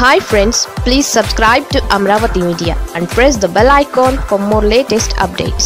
hi friends please subscribe to Amaravati media and press the bell icon for more latest updates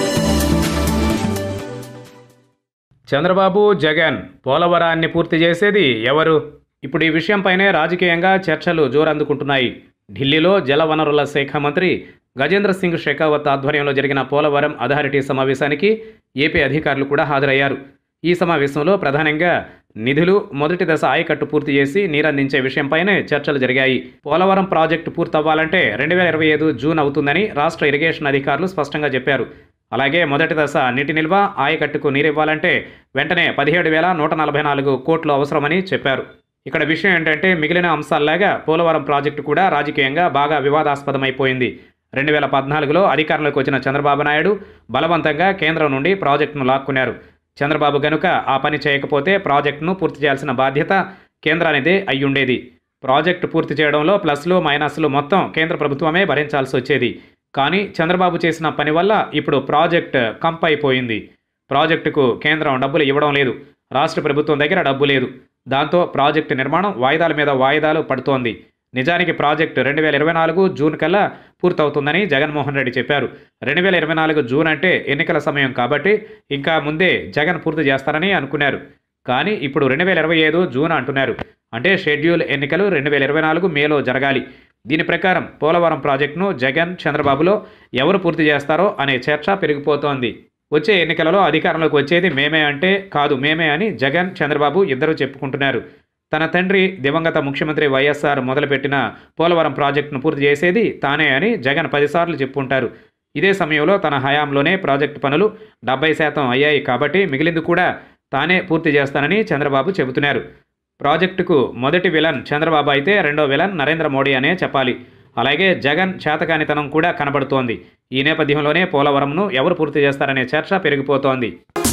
Chandrababu Jagan పోలవరాన్ని పూర్తి చేసేది ఎవరు ఇప్పుడు ఈ విషయంపైనే రాజకీయంగా చర్చలు జోరందుకుంటున్నాయి ఢిల్లీలో జలవనరుల శాఖ మంత్రి గజేంద్ర సింగ్ షెకావత్ ఆధ్వర్యంలో జరిగిన పోలవరం అథారిటీ సమావేశానికి ఏపీ అధికారులు కూడా హాజరయ్యారు ఈ సమావేశంలో ప్రధానంగా నిధులు మొదటి దశ ఆయకట్టు పూర్తి చేసి నీరందించే విషయంపైనే చర్చలు జరిగాయి పోలవరం ప్రాజెక్టు పూర్తవ్వాలంటే రెండు వేల ఇరవై ఐదు జూన్ అవుతుందని రాష్ట్ర ఇరిగేషన్ అధికారులు స్పష్టంగా చెప్పారు అలాగే మొదటి దశ నీటి నిల్వ ఆయకట్టుకు నీరివ్వాలంటే వెంటనే పదిహేడు వేల నూట నలభై నాలుగు కోట్లు అవసరమని చెప్పారు ఇక్కడ విషయం ఏంటంటే మిగిలిన అంశాల్లాగా పోలవరం ప్రాజెక్టు కూడా రాజకీయంగా బాగా వివాదాస్పదమైపోయింది రెండు వేల పద్నాలుగులో అధికారంలోకి వచ్చిన చంద్రబాబు నాయుడు బలవంతంగా కేంద్రం నుండి ప్రాజెక్టును లాక్కున్నారు చంద్రబాబు గనుక ఆ పని చేయకపోతే ప్రాజెక్టును పూర్తి చేయాల్సిన బాధ్యత కేంద్రానిదే అయ్యుండేది ప్రాజెక్టు పూర్తి చేయడంలో ప్లస్లు మైనస్లు మొత్తం కేంద్ర ప్రభుత్వమే భరించాల్సి వచ్చేది కానీ చంద్రబాబు చేసిన పని వల్ల ఇప్పుడు ప్రాజెక్ట్ కంప్ అయిపోయింది ప్రాజెక్టుకు కేంద్రం డబ్బులు ఇవ్వడం లేదు రాష్ట్ర ప్రభుత్వం దగ్గర డబ్బు లేదు దాంతో ప్రాజెక్టు నిర్మాణం వాయిదాల మీద వాయిదాలు పడుతోంది నిజానికి ప్రాజెక్టు రెండు వేల ఇరవై నాలుగు జూన్ కల్లా పూర్తవుతుందని జగన్మోహన్ రెడ్డి చెప్పారు రెండు వేల ఇరవై నాలుగు జూన్ అంటే ఎన్నికల సమయం కాబట్టి ఇంకా ముందే జగన్ పూర్తి చేస్తారని అనుకున్నారు కానీ ఇప్పుడు రెండు వేల ఇరవై ఐదు జూన్ అంటున్నారు అంటే షెడ్యూల్ ఎన్నికలు రెండు వేల ఇరవై నాలుగు మేలో జరగాలి దీని ప్రకారం పోలవరం ప్రాజెక్టును జగన్ చంద్రబాబులో ఎవరు పూర్తి చేస్తారో అనే చర్చ పెరిగిపోతోంది వచ్చే ఎన్నికలలో అధికారంలోకి వచ్చేది మేమే అంటే కాదు మేమే అని జగన్ చంద్రబాబు ఇద్దరూ చెప్పుకుంటున్నారు తన తండ్రి దివంగత ముఖ్యమంత్రి వైఎస్ఆర్ మొదలుపెట్టిన పోలవరం ప్రాజెక్టును పూర్తి చేసేది తానే అని జగన్ పదిసార్లు చెప్పుంటారు ఇదే సమయంలో తన హయాంలోనే ప్రాజెక్టు పనులు డెబ్బై శాతం అయ్యాయి కాబట్టి మిగిలింది కూడా తానే పూర్తి చేస్తానని చంద్రబాబు చెబుతున్నారు ప్రాజెక్టుకు మొదటి విలన్ చంద్రబాబు అయితే రెండో విలన్ నరేంద్ర మోడీ అనే చెప్పాలి అలాగే జగన్ చేతకానితనం కూడా కనబడుతోంది ఈ నేపథ్యంలోనే పోలవరంను ఎవరు పూర్తి చేస్తారనే చర్చ పెరిగిపోతోంది